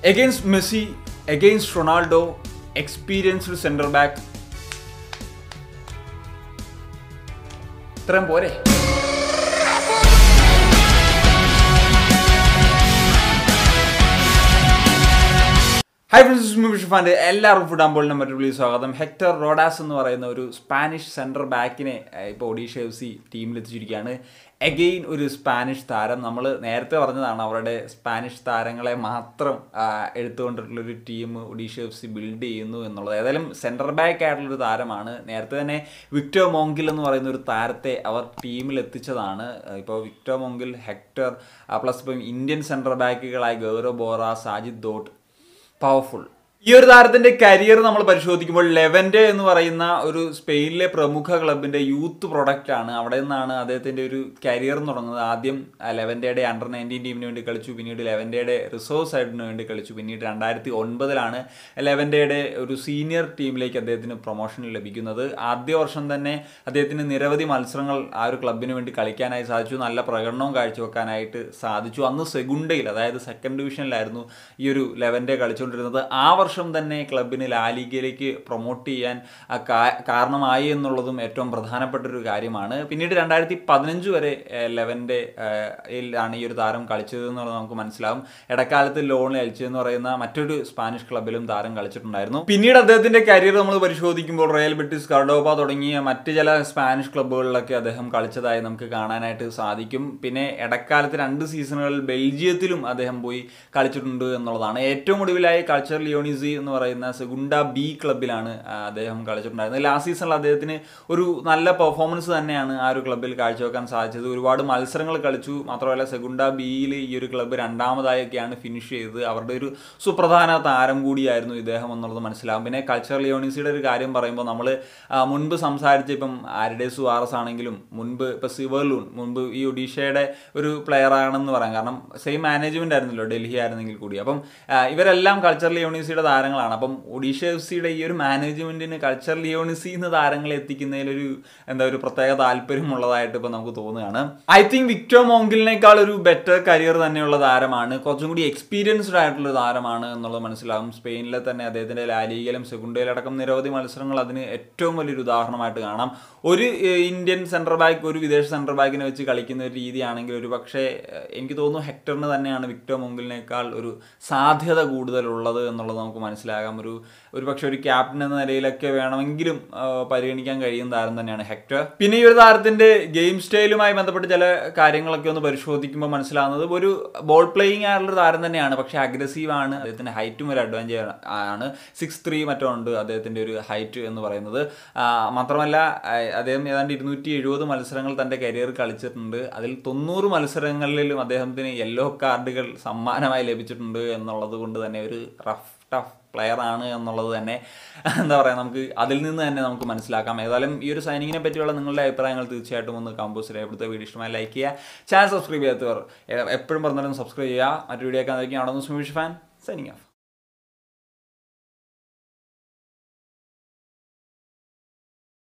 against Messi against Ronaldo experienced centre back ഇത്രയും പോരെ hi friends ഷിഫാൻ്റെ എല്ലാവർക്കും ഫുഡ് ആമ്പോളിനും മറ്റൊരു വിളിച്ച് സ്വാഗതം ഹെക്ടർ റോഡാസ് എന്ന് പറയുന്ന ഒരു സ്പാനിഷ് സെൻട്രൽ ബാക്കിനെ ഇപ്പോൾ ഒഡീഷ എഫ് സി ടീമിലെത്തിച്ചിരിക്കുകയാണ് എഗെയിൻ ഒരു സ്പാനിഷ് താരം നമ്മൾ നേരത്തെ പറഞ്ഞതാണ് അവരുടെ സ്പാനിഷ് താരങ്ങളെ മാത്രം ആ, എടുത്തുകൊണ്ടിട്ടുള്ളൊരു team Odisha F C build ചെയ്യുന്നു എന്നുള്ളത് ഏതായാലും സെൻട്രൽ ബാക്ക് ആയിട്ടുള്ളൊരു താരമാണ് നേരത്തെ തന്നെ വിക്ടർ മോങ്കിൽ എന്ന് പറയുന്ന ഒരു താരത്തെ അവർ ടീമിൽ എത്തിച്ചതാണ് ഇപ്പോൾ വിക്ടർ മോങ്കിൽ ഹെക്ടർ പ്ലസ് ഇപ്പം ഇന്ത്യൻ സെൻട്രൽ ബാക്കുകളായ ഗൗരവ് ബോറ സാജിദ് ദോട്ട് പവർഫുൾ ഈ ഒരു താരത്തിന്റെ കരിയർ നമ്മൾ പരിശോധിക്കുമ്പോൾ ലെവന്റെ എന്ന് പറയുന്ന ഒരു സ്പെയിനിലെ പ്രമുഖ ക്ലബിന്റെ യൂത്ത് പ്രൊഡക്റ്റ് ആണ് അവിടെ നിന്നാണ് അദ്ദേഹത്തിന്റെ ഒരു കരിയർ തുടങ്ങുന്നത് ആദ്യം ലെവന്റെയുടെ അണ്ടർ നയൻറ്റീൻ ടീമിന് വേണ്ടി കളിച്ചു പിന്നീട് ലെവന്റെയുടെ റിസർവ് സൈഡിന് വേണ്ടി കളിച്ചു പിന്നീട് രണ്ടായിരത്തി ഒൻപതിലാണ് ലെവന്റെയുടെ ഒരു സീനിയർ ടീമിലേക്ക് അദ്ദേഹത്തിന് പ്രൊമോഷൻ ലഭിക്കുന്നത് ആദ്യ വർഷം തന്നെ അദ്ദേഹത്തിന് നിരവധി മത്സരങ്ങൾ ആ ഒരു ക്ലബിന് വേണ്ടി കളിക്കാനായി സാധിച്ചു നല്ല പ്രകടനവും കാഴ്ചവെക്കാനായിട്ട് സാധിച്ചു അന്ന് സെഗുണ്ടയിൽ അതായത് സെക്കൻഡ് ഡിവിഷനിലായിരുന്നു ഈ ഒരു ലെവൻ്റെ കളിച്ചുകൊണ്ടിരുന്നത് ആ വർഷം തന്നെ ക്ലബിന് ലാലിഗയിലേക്ക് പ്രൊമോട്ട് ചെയ്യാൻ ആ കാ- കാരണമായി എന്നുള്ളതും ഏറ്റവും പ്രധാനപ്പെട്ട ഒരു കാര്യമാണ് പിന്നീട് രണ്ടായിരത്തി പതിനഞ്ച് വരെ ലെവൻ്റെ ആണ് ഈ ഒരു താരം കളിച്ചത് എന്നുള്ളത് നമുക്ക് മനസ്സിലാവും ഇടക്കാലത്ത് ലോൺ എൽച്ച് എന്ന് പറയുന്ന മറ്റൊരു സ്പാനിഷ് ക്ലബിലും താരം കളിച്ചിട്ടുണ്ടായിരുന്നു പിന്നീട് അദ്ദേഹത്തിന്റെ കരിയർ നമ്മൾ പരിശോധിക്കുമ്പോൾ റയൽ ബെറ്റിസ് കർഡോബ തുടങ്ങിയ മറ്റ് ചില സ്പാനിഷ് ക്ലബ്ബുകളിലൊക്കെ അദ്ദേഹം കളിച്ചതായി നമുക്ക് കാണാനായിട്ട് സാധിക്കും പിന്നെ ഇടക്കാലത്ത് രണ്ട് സീസണുകളിൽ ബെൽജിയത്തിലും അദ്ദേഹം പോയി കളിച്ചിട്ടുണ്ട് എന്നുള്ളതാണ് ഏറ്റവും ഒടുവിലായി കൾച്ചർ ലിയോണിസി എന്ന് പറയുന്ന സെഗുണ്ട ബി ക്ലബിലാണ് ആ, അദ്ദേഹം കളിച്ചിട്ടുണ്ടായിരുന്നത് ലാസ്റ്റ് സീസണിൽ അദ്ദേഹത്തിന് ഒരു നല്ല പെർഫോമൻസ് തന്നെയാണ് ആ ഒരു ക്ലബിൽ കാഴ്ചവെക്കാൻ സാധിച്ചത് ഒരുപാട് മത്സരങ്ങൾ കളിച്ചു മാത്രമല്ല സെഗുണ്ട ബിയിൽ ഈ ഒരു ക്ലബ്ബ് രണ്ടാമതായൊക്കെയാണ് ഫിനിഷ് ചെയ്തത് അവരുടെ ഒരു സുപ്രധാന താരം കൂടിയായിരുന്നു ഇദ്ദേഹം എന്നുള്ളത് മനസ്സിലാവും പിന്നെ കൾച്ചർ ലിയോണിസിയുടെ ഒരു കാര്യം പറയുമ്പോൾ നമ്മൾ മുൻപ് സംസാരിച്ച ഇപ്പം ആരുടെ സുവാറസ് ആണെങ്കിലും മുൻപ് ഇപ്പം സിവർലൂൺ മുൻപ് ഈ ഒഡീഷയുടെ ഒരു പ്ലെയർ ആണെന്ന് പറയാം കാരണം സെയിം മാനേജ്മെന്റ് ആയിരുന്നല്ലോ ഡൽഹി ആയിരുന്നെങ്കിൽ കൂടി അപ്പം ആ, ഇവരെല്ലാം കൾച്ചർ ലിയോണിസിയുടെ താരങ്ങളാണ് അപ്പം ഒഡീഷ എഫ് സിയുടെ ഈ ഒരു മാനേജ്മെന്റിന് കൾച്ചർ ലിയോണിസി എന്ന് താരങ്ങളെ എത്തിക്കുന്നതിലൊരു എന്താ ഒരു പ്രത്യേക താല്പര്യമുള്ളതായിട്ട് ഇപ്പം നമുക്ക് തോന്നുകയാണ് ഐ തിങ്ക് വിക്ടർ മോങ്കിലിനേക്കാൾ ഒരു ബെറ്റർ കരിയർ തന്നെയുള്ള താരമാണ് കുറച്ചും കൂടി എക്സ്പീരിയൻസ്ഡ് ആയിട്ടുള്ള ഒരു താരമാണ് എന്നുള്ളത് മനസ്സിലാവും സ്പെയിനിലെ തന്നെ അദ്ദേഹത്തിന്റെ ലാലിഗയിലും സെഗുണ്ടയിലടക്കം നിരവധി മത്സരങ്ങൾ അതിന് ഏറ്റവും വലിയൊരു ഉദാഹരണമായിട്ട് കാണാം ഒരു ഏഹ്, ഇന്ത്യൻ സെൻട്രൽ ബാക്ക് ഒരു വിദേശ സെൻട്രൽ ബാക്കിനെ വെച്ച് കളിക്കുന്ന ഒരു രീതിയാണെങ്കിൽ ഒരു പക്ഷേ ഏഹ്, എനിക്ക് തോന്നുന്നു ഹെക്ടറിന് തന്നെയാണ് വിക്ടർ മോങ്കിലിനേക്കാൾ ഒരു സാധ്യത കൂടുതലുള്ളത് എന്നുള്ളത് നമുക്ക് മനസ്സിലാകാം ഒരു ഒരു പക്ഷേ ഒരു ക്യാപ്റ്റൻ എന്ന നിലയിലൊക്കെ വേണമെങ്കിലും ആ, പരിഗണിക്കാൻ കഴിയുന്ന താരം തന്നെയാണ് ഹെക്ടർ പിന്നെ ഈ ഒരു താരത്തിന്റെ ഗെയിം സ്റ്റൈലുമായി ബന്ധപ്പെട്ട് ചില കാര്യങ്ങളൊക്കെ ഒന്ന് പരിശോധിക്കുമ്പോൾ മനസ്സിലാവുന്നത് ഒരു ബോൾ പ്ലേയിങ് ആയിട്ടുള്ള താരം തന്നെയാണ് പക്ഷേ അഗ്രസീവ് ആണ് അദ്ദേഹത്തിന്റെ ഹൈറ്റും ഒരു അഡ്വാൻറ്റേജ് ആണ് സിക്സ് ത്രീ മറ്റോ ഉണ്ട് അദ്ദേഹത്തിന്റെ ഒരു ഹൈറ്റ് എന്ന് പറയുന്നത് ആ, മാത്രമല്ല ആ, അദ്ദേഹം ഏതാണ്ട് ഇരുന്നൂറ്റി എഴുപത് മത്സരങ്ങൾ തന്റെ കരിയർ കളിച്ചിട്ടുണ്ട് അതിൽ തൊണ്ണൂറ് മത്സരങ്ങളിലും അദ്ദേഹത്തിന് യെല്ലോ കാർഡുകൾ സമ്മാനമായി ലഭിച്ചിട്ടുണ്ട് എന്നുള്ളത് കൊണ്ട് തന്നെ ഒരു റഫ് ടഫ് പ്ലെയർ ആണ് എന്നുള്ളത് തന്നെ എന്താ പറയുക നമുക്ക് അതിൽ നിന്ന് തന്നെ നമുക്ക് മനസ്സിലാക്കാം ഏതായാലും ഈ ഒരു സൈനിങ്ങിനെ പറ്റിയുള്ള നിങ്ങളുടെ അഭിപ്രായങ്ങൾ തീർച്ചയായിട്ടും ഒന്ന് കമ്പോസ് രേഖപ്പെടുത്തുക വീഡിയോ ഇഷ്ടമായി ലൈക്ക് ചെയ്യുക ചാനൽ സബ്സ്ക്രൈബ് ചെയ്യാത്തവർ എ- എപ്പോഴും പറഞ്ഞാലും സബ്സ്ക്രൈബ് ചെയ്യുക മറ്റു വീഡിയോ ഒക്കെ ആയിരിക്കും അവിടെ നിന്ന് ഫാൻ സൈനിങ് ഓഫ്